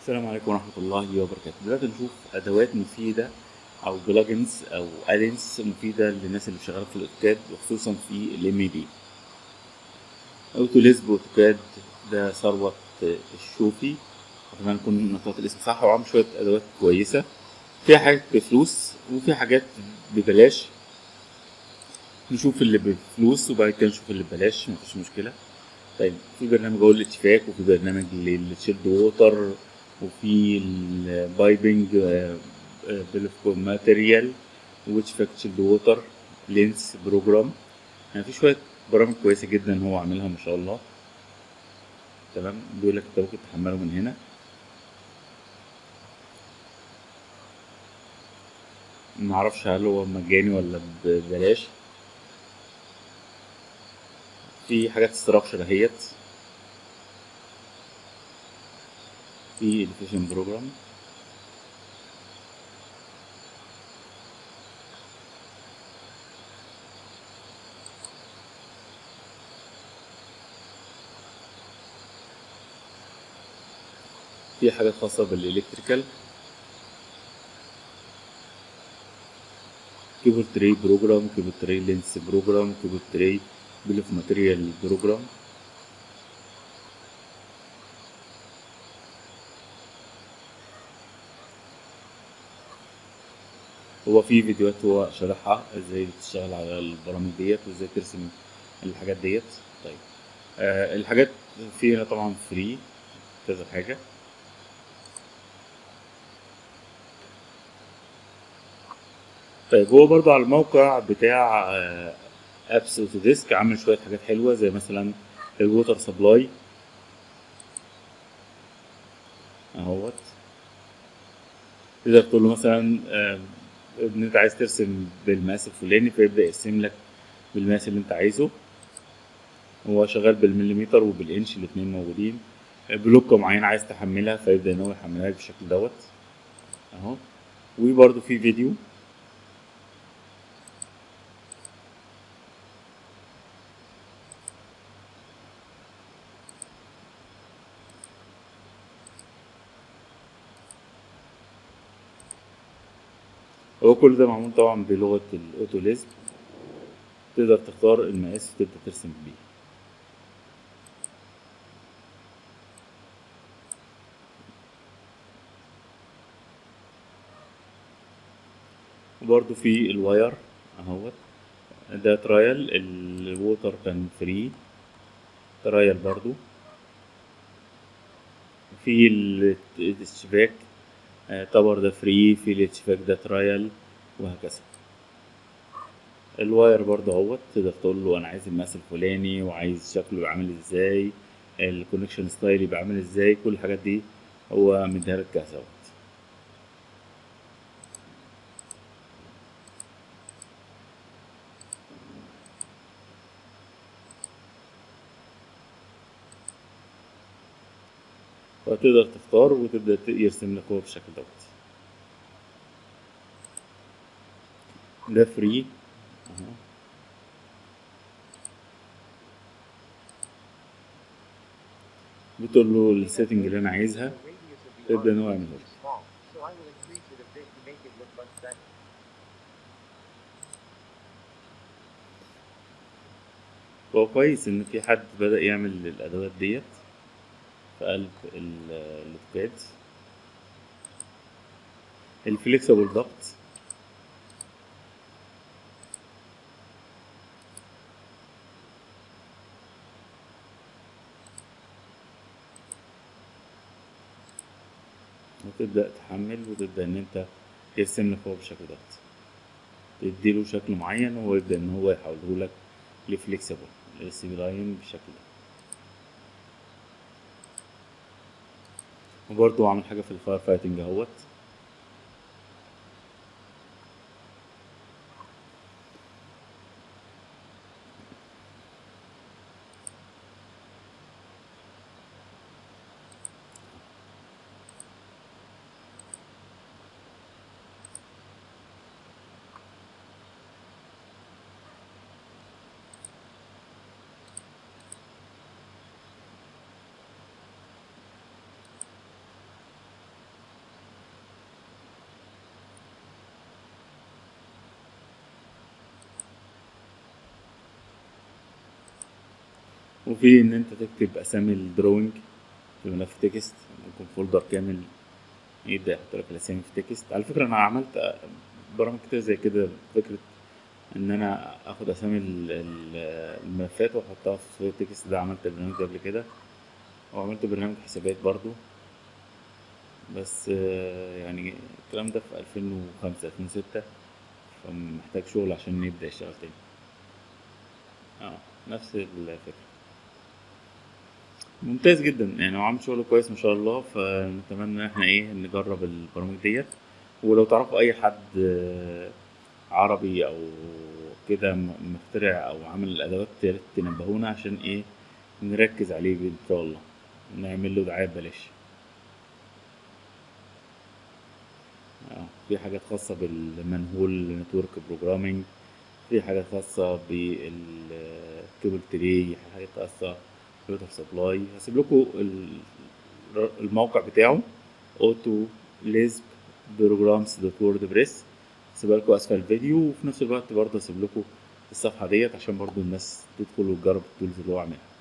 السلام عليكم ورحمة الله وبركاته دلوقتي نشوف أدوات مفيدة أو بلجنز أو أدنس مفيدة للناس اللي شغالة في الأوتوكاد وخصوصا في الام اي دي أوتوليسب أوتوكاد ده ثروة الشوفي أتمنى نكون نطقت الاسم صح وعامل شوية أدوات كويسة فيها حاجات بفلوس وفيها حاجات ببلاش نشوف اللي بفلوس وبعد كده نشوف اللي ببلاش مفيش مشكلة طيب في برنامج اهو الاتفاك وفي برنامج للشيلد ووتر وفي البايبنج بيلف ماتيريال واتفاك شيلد ووتر لينس بروجرام يعني في شوية برامج كويسة جدا هو عاملها ما شاء الله تمام بيقول لك انت ممكن تحمله من هنا معرفش هل هو مجاني ولا ببلاش في حاجات استراكشر اهيت في education بروجرام في حاجات خاصة بالإلكتريكال كيبورد تري بروجرام كيبورد تري لينس بروجرام كيبورد تري بيل اوف ماتيريال بروجرام هو في فيديوهات هو شرحها ازاي تشتغل على البرامج ديت وازاي ترسم الحاجات ديت طيب آه الحاجات في هنا طبعا فري كذا حاجة طيب هو برضو على الموقع بتاع آه ابس اوتوديسك عامل شويه حاجات حلوه زي مثلا الووتر سبلاي اهوت تقدر تقول له مثلا آه ان انت عايز ترسم بالمقاس الفلاني فيبدا يرسم لك بالمقاس اللي انت عايزه هو شغال بالمليمتر وبالانش الاتنين موجودين بلوكة معينة عايز تحملها فيبدأ ان هو يحملها لك بالشكل دوت اهو وبرده في فيديو هو كل ده معمول طبعا بلغة الأوتوليزم تقدر تختار المقاس وتبدأ ترسم بيه وبرضو في الواير اهوت ده ترايل الووتر كان فري ترايل برضو في الاشتباك تبر ده فري في الاتفاق ده ترايل وهكذا الواير برضه اهوت تقدر تقول له انا عايز المقاس الفلاني وعايز شكله يبقى عامل ازاي الكونكشن ستايل يبقى عامل ازاي كل الحاجات دي هو مديها لك جاهزه اهوت فتقدر تختار وتبدأ يرسم لك هو بالشكل دوت ده فري اهو بتقول له السيتنج اللي انا عايزها تبدأ ان هو يعمله لك هو كويس ان في حد بدأ يعمل الادوات ديت في قلب الاوتوكاد الفليكسبل ضغط وتبدأ تحمل وتبدأ ان انت يرسم لك هو بالشكل ده تديله شكل معين وهو يبدأ ان هو يحوله لك لفليكسبل السي لاين بالشكل ده وبرضه عامل حاجة في الفاير فايتنج اهوت وفي ان انت تكتب اسامي الدروينج في ملف تكست ممكن فولدر كامل يبدا يحط لك الاسامي في تكست على فكره انا عملت برامج كتير زي كده فكره ان انا اخد اسامي ال- ال- الملفات واحطها في تكست ده عملت البرنامج ده قبل كده وعملت برنامج حسابات برضو بس آه، يعني الكلام ده في 2005 2006 فمحتاج شغل عشان يبدأ يشتغل تاني اه نفس الفكرة ممتاز جدا يعني هو عامل شغل كويس ما شاء الله فنتمنى ان احنا ايه نجرب البرامج ديت ولو تعرفوا اي حد آه، عربي او كده م- مخترع او عامل الادوات يا ريت تنبهونا عشان ايه نركز عليه ان شاء الله نعمل له دعاية ببلاش اه في حاجات خاصة بالمنهول نتورك بروجرامينج في حاجات خاصة بالكيبل تري حاجات خاصة بالوتر سبلاي هسيب لكم ال- الموقع بتاعه اوتو ليزب بروجرامز دوت وورد بريس هسيبها لكم اسفل الفيديو وفي نفس الوقت برضه هسيب لكم الصفحة ديت عشان برضه الناس تدخل وتجرب التولز اللي هو عاملها